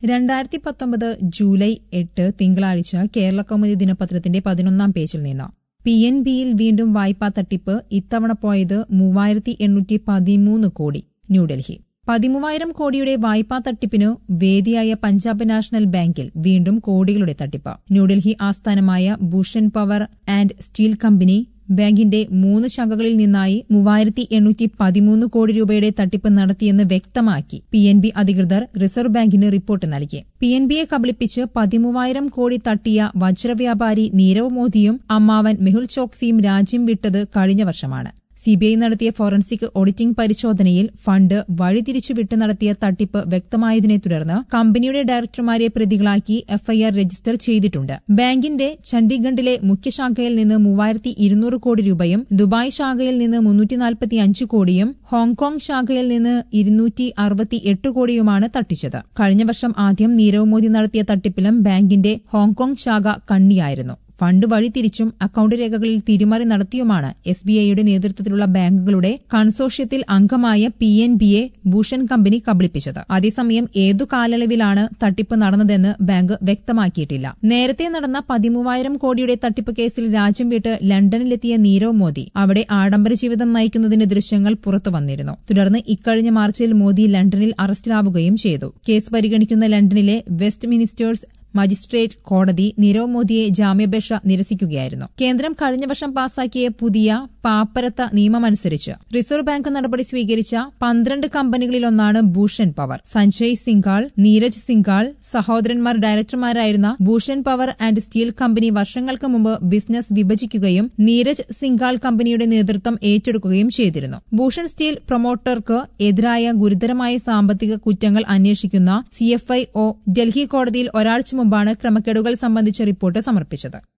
രണ്ടായിരത്തി പത്തൊമ്പത് ജൂലൈ എട്ട് തിങ്കളാഴ്ച കേരള കൗമുദി ദിനപത്രത്തിന്റെ പതിനൊന്നാം പേജിൽ നിന്ന് പി എൻ ബിയിൽ വീണ്ടും വായ്പാ തട്ടിപ്പ് ഇത്തവണ പോയത് മൂവായിരത്തി എണ്ണൂറ്റി പതിമൂന്ന് കോടി ന്യൂഡൽഹി പതിമൂവായിരം കോടിയുടെ വായ്പാ തട്ടിപ്പിനു വേദിയായ പഞ്ചാബ് നാഷണൽ ബാങ്കിൽ വീണ്ടും കോടികളുടെ തട്ടിപ്പ് ന്യൂഡൽഹി ആസ്ഥാനമായ Bhushan power and steel company ബാങ്കിന്റെ മൂന്ന് ശാഖകളിൽ നിന്നായി മൂവായിരത്തി എണ്ണൂറ്റി പതിമൂന്ന് കോടി രൂപയുടെ തട്ടിപ്പ് നടത്തിയെന്ന് വ്യക്തമാക്കി പി എൻ ബി അധികൃതർ റിസർവ് ബാങ്കിന് റിപ്പോർട്ട് നൽകി പി എൻ ബിയെ കബളിപ്പിച്ച് പതിമൂവായിരം കോടി തട്ടിയ വജ്രവ്യാപാരി നീരവ് മോദിയും അമ്മാവൻ മെഹുൽ ചോക്സിയും രാജ്യം വിട്ടത് കഴിഞ്ഞ വർഷമാണ് സിബിഐ നടത്തിയ ഫോറൻസിക് ഓഡിറ്റിംഗ് പരിശോധനയിൽ ഫണ്ട് വഴിതിരിച്ചു വിട്ട് നടത്തിയ തട്ടിപ്പ് വ്യക്തമായതിനെ തുടർന്ന് കമ്പനിയുടെ ഡയറക്ടർമാരെ പ്രതികളാക്കി എഫ്ഐആർ രജിസ്റ്റർ ചെയ്തിട്ടുണ്ട് ബാങ്കിന്റെ ചണ്ഡീഗഡിലെ മുഖ്യശാഖയിൽ നിന്ന് മൂവായിരത്തി ഇരുന്നൂറ് കോടി രൂപയും ദുബായ് ശാഖയിൽ നിന്ന് മുന്നൂറ്റി നാൽപ്പത്തി അഞ്ച് കോടിയും ഹോങ്കോങ് ശാഖയിൽ നിന്ന് ഇരുന്നൂറ്റി അറുപത്തി എട്ട് കോടിയുമാണ് തട്ടിച്ചത് കഴിഞ്ഞ വർഷം ആദ്യം നീരവ് മോദി നടത്തിയ തട്ടിപ്പിലും ബാങ്കിന്റെ ഹോങ്കോങ് ശാഖ കണ്ണിയായിരുന്നു ഫണ്ട് വഴിതിരിച്ചും അക്കൌണ്ട് രേഖകളിൽ തിരിമറി നടത്തിയുമാണ് എസ് ബി ഐയുടെ നേതൃത്വത്തിലുള്ള ബാങ്കുകളുടെ കൺസോർഷ്യത്തിൽ അംഗമായ പി എൻ ബിയെ ഭൂഷൺ കമ്പനി കബളിപ്പിച്ചത് അതേസമയം ഏതു കാലയളവിലാണ് തട്ടിപ്പ് നടന്നതെന്ന് ബാങ്ക് വ്യക്തമാക്കിയിട്ടില്ല നേരത്തെ നടന്ന പതിമൂവായിരം കോടിയുടെ തട്ടിപ്പ് കേസിൽ രാജ്യം വിട്ട് ലണ്ടനിലെത്തിയ നീരവ് മോദി അവിടെ ആഡംബര ജീവിതം നയിക്കുന്നതിന്റെ ദൃശ്യങ്ങൾ പുറത്തു വന്നിരുന്നു തുടർന്ന് ഇക്കഴിഞ്ഞ മാർച്ചിൽ മോദി ലണ്ടനിൽ അറസ്റ്റിലാവുകയും ചെയ്തു കേസ് പരിഗണിക്കുന്ന ലണ്ടനിലെ വെസ്റ്റ് മിനിസ്റ്റേഴ്സ് മജിസ്ട്രേറ്റ് കോടതി നീരവ് മോദിയെ ജാമ്യാപേക്ഷ നിരസിക്കുകയായിരുന്നു കേന്ദ്രം കഴിഞ്ഞ വർഷം പാസാക്കിയ പുതിയ പാപ്പരത്ത നിയമമനുസരിച്ച് റിസർവ് ബാങ്ക് നടപടി സ്വീകരിച്ച പന്ത്രണ്ട് കമ്പനികളിലൊന്നാണ് ഭൂഷൺ പവർ സഞ്ജയ് സിംഗാൾ നീരജ് സിംഗാൾ സഹോദരന്മാർ ഡയറക്ടർമാരായിരുന്ന Bhushan power and steel company വർഷങ്ങൾക്ക് മുമ്പ് ബിസിനസ് വിഭജിക്കുകയും നീരജ് സിംഗാൾ കമ്പനിയുടെ നേതൃത്വം ഏറ്റെടുക്കുകയും ചെയ്തിരുന്നു ഭൂഷൺ സ്റ്റീൽ പ്രൊമോട്ടർക്ക് എതിരായ ഗുരുതരമായ സാമ്പത്തിക കുറ്റങ്ങൾ അന്വേഷിക്കുന്ന സിഎഫ്ഐഒ ഡൽഹി കോടതിയിൽ ഒരാഴ്ച മുമ്പാണ് ക്രമക്കേടുകൾ സംബന്ധിച്ച റിപ്പോർട്ട് സമർപ്പിച്ചത്